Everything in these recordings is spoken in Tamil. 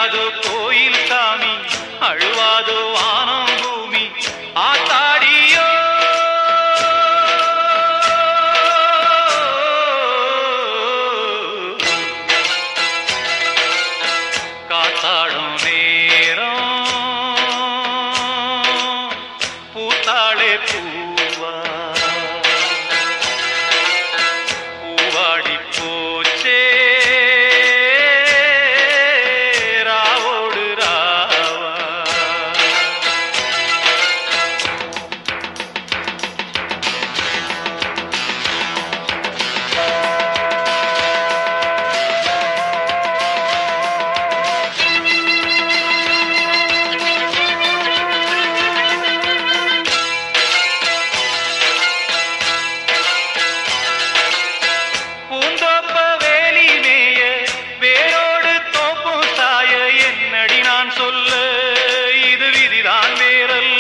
அறியாதோ கோயில் சாமி அழுவாதோ வானம் பூமி ஆத்தாடியோ காத்தாடும் நேரம் பூத்தாளே பூவா பூவாடி போச்சே ராவோடு ராவா பூந்தோப்ப வேலி மேய வேரோடு தோப்பும் சாய என்னடி நான் சொல்ல இது விதிதான் வேறல்ல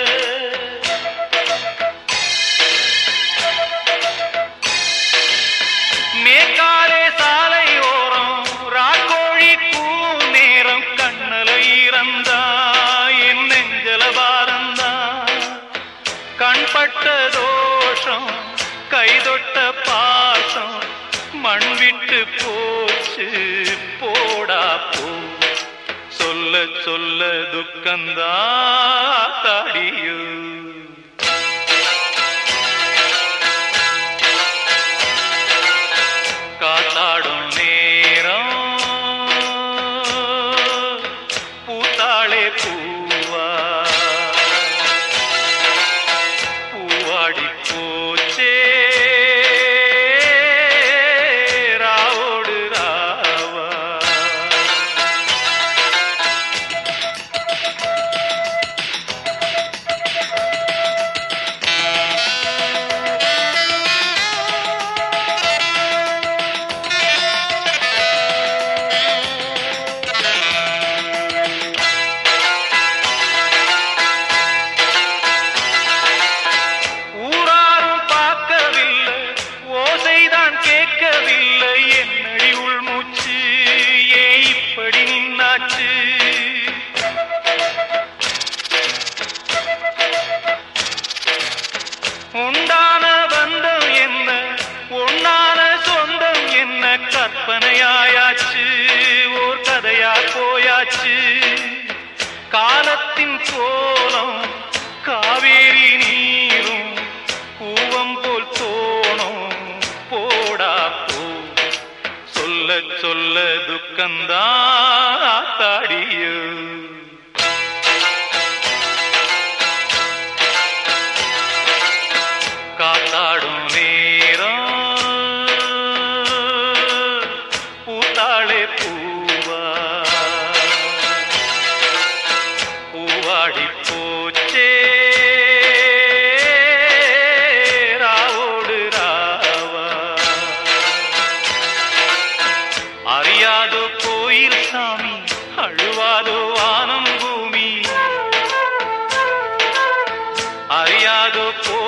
மேற்காலே சாலை ஓரம் ராக்கோழி கூவும் நேரம் கண்ணல இறந்தா என் நெஞ்சல பாரந்தா கண்பட்ட தோஷம் கைதொட்ட பாசம் மண் விட்டு போச்சு போடா போ சொல்ல சொல்ல துக்கந்தா தாடியோ காத்தாடும் நேரம் பூத்தாளே பூவா பூவாடி போச்சே ராவோடு ராவா ஊராரும் பார்க்கவில்லை ஓசைதான் கேட்கவில்லை என்னடி உள்மூச்சு ஏன் இப்படி நின்னாச்சு உண்டான பந்தம் என்ன உன்னான சொந்தம் என்ன கற்பனையாயாச்சு ஓர் கதையா போயாச்சு காலத்தின் கோலம் காவேரி நீரும் கூவம் போல் தோணும் போடா போ சொல்ல சொல்ல துக்கந்தா தாடியோ காத்தாடும் நேரம் பூத்தாளே பூவா பூவாடி போச்சே ராவோடு ராவா அறியாதோ கோயில் சாமி அழுவாதோ வானம் பூமி அறியாதோ கோ